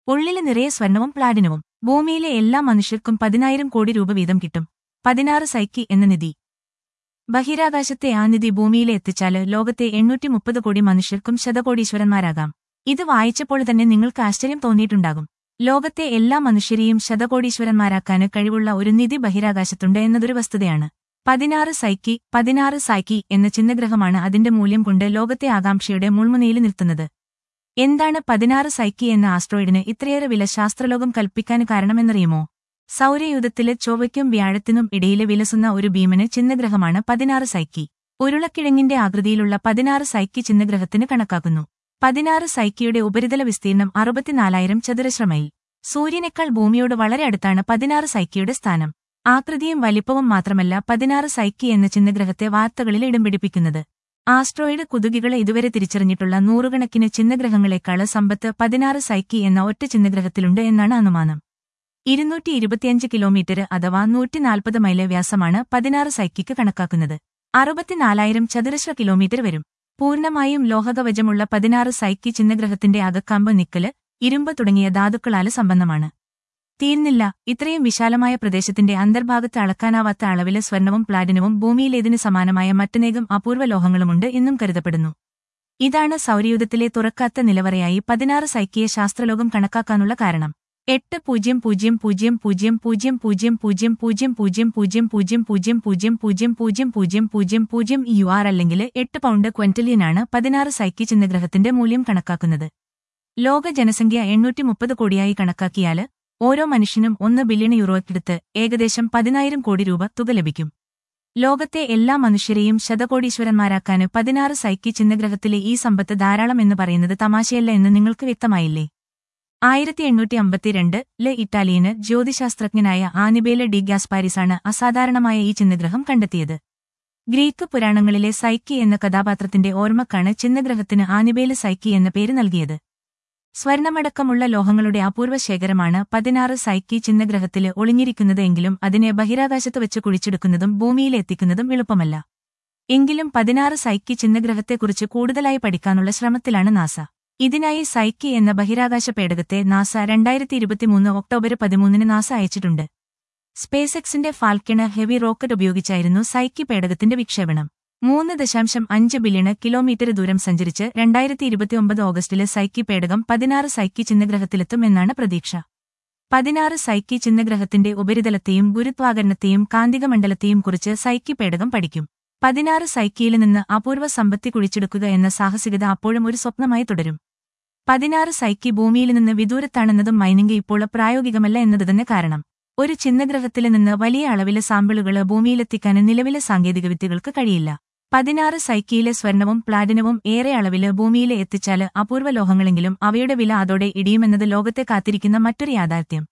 ഉള്ളില് നിറയെ സ്വർണവും പ്ലാറ്റിനവും ഭൂമിയിലെ എല്ലാ മനുഷ്യർക്കും പതിനായിരം കോടി രൂപ വീതം കിട്ടും പതിനാറ് സൈക്കി എന്ന നിധി ബഹിരാകാശത്തെ ആ നിധി ഭൂമിയിലെ എത്തിച്ചാല് ലോകത്തെ എണ്ണൂറ്റി മുപ്പത് കോടി മനുഷ്യർക്കും ശതകോടീശ്വരന്മാരാകാം ഇത് വായിച്ചപ്പോൾ തന്നെ നിങ്ങൾക്ക് ആശ്ചര്യം തോന്നിയിട്ടുണ്ടാകും ലോകത്തെ എല്ലാ മനുഷ്യരെയും ശതകോടീശ്വരന്മാരാക്കാന് കഴിവുള്ള ഒരു നിധി ബഹിരാകാശത്തുണ്ട് എന്നതൊരു വസ്തുതയാണ് പതിനാറ് സൈക്കി പതിനാറ് സൈക്കി എന്ന ചിഹ്നഗ്രഹമാണ് അതിന്റെ മൂല്യം കൊണ്ട് ലോകത്തെ ആകാംക്ഷയുടെ മുൾമുനയിൽ നിർത്തുന്നത് എന്താണ് പതിനാറ് സൈക്കി എന്ന ആസ്ട്രോയിഡിന് ഇത്രയേറെ വില ശാസ്ത്രലോകം കൽപ്പിക്കാൻ കാരണമെന്നറിയുമോ സൗരയൂഥത്തില് ചൊവ്വയ്ക്കും വ്യാഴത്തിനും ഇടയിലെ വിലസുന്ന ഒരു ഭീമന് ചിഹ്നഗ്രഹമാണ് പതിനാറ് സൈക്കി ഉരുളക്കിഴങ്ങിന്റെ ആകൃതിയിലുള്ള പതിനാറ് സൈക്കി ചിഹ്നഗ്രഹത്തിന് കണക്കാക്കുന്നു പതിനാറ് സൈക്കിയുടെ ഉപരിതല വിസ്തീർണം അറുപത്തിനാലായിരം ചതുരശ്ര മൈൽ സൂര്യനേക്കാൾ ഭൂമിയോട് വളരെ അടുത്താണ് പതിനാറ് സൈക്കിയുടെ സ്ഥാനം ആകൃതിയും വലിപ്പവും മാത്രമല്ല പതിനാറ് സൈക്കി എന്ന ചിഹ്നഗ്രഹത്തെ വാർത്തകളിൽ ഇടം പിടിപ്പിക്കുന്നത് ആസ്ട്രോയിഡ് കുതുകികളെ ഇതുവരെ തിരിച്ചറിഞ്ഞിട്ടുള്ള നൂറുകണക്കിന് ചിഹ്നഗ്രഹങ്ങളെക്കാള് സമ്പത്ത് പതിനാറ് സൈക്കി എന്ന ഒറ്റ ചിഹ്നഗ്രഹത്തിലുണ്ട് എന്നാണ് അനുമാനം ഇരുന്നൂറ്റി ഇരുപത്തിയഞ്ച് കിലോമീറ്റർ അഥവാ നൂറ്റിനാൽപ്പത് മൈല് വ്യാസമാണ് പതിനാറ് സൈക്കിക്ക് കണക്കാക്കുന്നത് അറുപത്തിനാലായിരം ചതുരശ്ര കിലോമീറ്റർ വരും പൂർണ്ണമായും ലോഹകവചമുള്ള പതിനാറ് സൈക്കി ചിഹ്നഗ്രഹത്തിന്റെ അകക്കാമ്പ് നിക്കല് ഇരുമ്പ് തുടങ്ങിയ ധാതുക്കളാല് സമ്പന്നമാണ് തീർന്നില്ല ഇത്രയും വിശാലമായ പ്രദേശത്തിന്റെ അന്തർഭാഗത്ത് അളക്കാനാവാത്ത അളവില് സ്വർണവും പ്ലാറ്റിനവും ഭൂമിയിലേതിന് സമാനമായ മറ്റനേകം അപൂർവ ലോഹങ്ങളുമുണ്ട് എന്നും കരുതപ്പെടുന്നു ഇതാണ് സൗരയൂഥത്തിലെ തുറക്കാത്ത നിലവറയായി പതിനാറ് സൈക്കിയെ ശാസ്ത്രലോകം കണക്കാക്കാനുള്ള കാരണം എട്ട് പൂജ്യം പൂജ്യം പൂജ്യം പൂജ്യം പൂജ്യം പൂജ്യം പൂജ്യം പൂജ്യം പൂജ്യം പൂജ്യം പൂജ്യം പൂജ്യം പൂജ്യം പൂജ്യം പൂജ്യം പൂജ്യം പൂജ്യം പൂജ്യം യു ആർ അല്ലെങ്കിൽ എട്ട് പൗണ്ട് ക്വന്റലിയനാണ് പതിനാറ് സൈക്കി ചിഹ്നഗ്രഹത്തിന്റെ മൂല്യം കണക്കാക്കുന്നത് ലോക ജനസംഖ്യ എണ്ണൂറ്റി മുപ്പത് കോടിയായി കണക്കാക്കിയാല് ഓരോ മനുഷ്യനും ഒന്ന് ബില്യൺ യൂറോയ്ക്കെടുത്ത് ഏകദേശം പതിനായിരം കോടി രൂപ തുക ലഭിക്കും ലോകത്തെ എല്ലാ മനുഷ്യരെയും ശതകോടീശ്വരന്മാരാക്കാന് പതിനാറ് സൈക്കി ചിഹ്നഗ്രഹത്തിലെ ഈ സമ്പത്ത് ധാരാളം എന്ന് പറയുന്നത് തമാശയല്ല എന്ന് നിങ്ങൾക്ക് വ്യക്തമായില്ലേ ആയിരത്തി എണ്ണൂറ്റി അമ്പത്തിരണ്ട് ല് ഇറ്റാലിയന് ജ്യോതിശാസ്ത്രജ്ഞനായ ആനിബേല ഡി ഗ്യാസ്പാരിസാണ് അസാധാരണമായ ഈ ചിഹ്നഗ്രഹം കണ്ടെത്തിയത് ഗ്രീക്ക് പുരാണങ്ങളിലെ സൈക്കി എന്ന കഥാപാത്രത്തിന്റെ ഓർമ്മക്കാണ് ചിഹ്നഗ്രഹത്തിന് ആനിബേല സൈക്കി എന്ന പേര് നൽകിയത് സ്വർണമടക്കമുള്ള ലോഹങ്ങളുടെ അപൂർവ ശേഖരമാണ് പതിനാറ് സൈക്കി ചിഹ്നഗ്രഹത്തില് ഒളിഞ്ഞിരിക്കുന്നത് എങ്കിലും അതിനെ ബഹിരാകാശത്ത് വെച്ച് കുഴിച്ചെടുക്കുന്നതും ഭൂമിയിലെത്തിക്കുന്നതും എളുപ്പമല്ല എങ്കിലും പതിനാറ് സൈക്കി ചിഹ്നഗ്രഹത്തെക്കുറിച്ച് കൂടുതലായി പഠിക്കാനുള്ള ശ്രമത്തിലാണ് നാസ ഇതിനായി സൈക്കി എന്ന ബഹിരാകാശ പേടകത്തെ നാസ രണ്ടായിരത്തി ഇരുപത്തിമൂന്ന് ഒക്ടോബർ പതിമൂന്നിന് നാസ അയച്ചിട്ടുണ്ട് സ്പേസെക്സിന്റെ ഫാൽക്കണ് ഹെവി റോക്കറ്റ് ഉപയോഗിച്ചായിരുന്നു സൈക്കി പേടകത്തിന്റെ വിക്ഷേപണം മൂന്ന് ദശാംശം അഞ്ച് ബില്യണ് കിലോമീറ്റർ ദൂരം സഞ്ചരിച്ച് രണ്ടായിരത്തി ഇരുപത്തിയൊമ്പത് ഓഗസ്റ്റില് സൈക്കി പേടകം പതിനാറ് സൈക്കി ചിഹ്നഗ്രഹത്തിലെത്തും എന്നാണ് പ്രതീക്ഷ പതിനാറ് സൈക്കി ചിഹ്നഗ്രഹത്തിന്റെ ഉപരിതലത്തെയും ഗുരുത്വാകരണത്തെയും കാന്തികമണ്ഡലത്തെയും കുറിച്ച് സൈക്കി പേടകം പഠിക്കും പതിനാറ് സൈക്കിയിൽ നിന്ന് അപൂർവ സമ്പത്തി കുഴിച്ചെടുക്കുക എന്ന സാഹസികത അപ്പോഴും ഒരു സ്വപ്നമായി തുടരും പതിനാറ് സൈക്കി ഭൂമിയിൽ നിന്ന് വിദൂരത്താണെന്നതും മൈനിങ് ഇപ്പോൾ പ്രായോഗികമല്ല എന്നത് തന്നെ കാരണം ഒരു ചിഹ്നഗ്രഹത്തിൽ നിന്ന് വലിയ അളവിലെ സാമ്പിളുകൾ ഭൂമിയിലെത്തിക്കാൻ നിലവിലെ സാങ്കേതികവിദ്യകൾക്ക് കഴിയില്ല പതിനാറ് സൈക്കിയിലെ സ്വർണവും പ്ലാറ്റിനവും ഏറെ അളവില് ഭൂമിയിലെ എത്തിച്ചാല് അപൂർവ ലോഹങ്ങളെങ്കിലും അവയുടെ വില അതോടെ ഇടിയുമെന്നത് ലോകത്തെ കാത്തിരിക്കുന്ന മറ്റൊരു യാഥാർത്ഥ്യം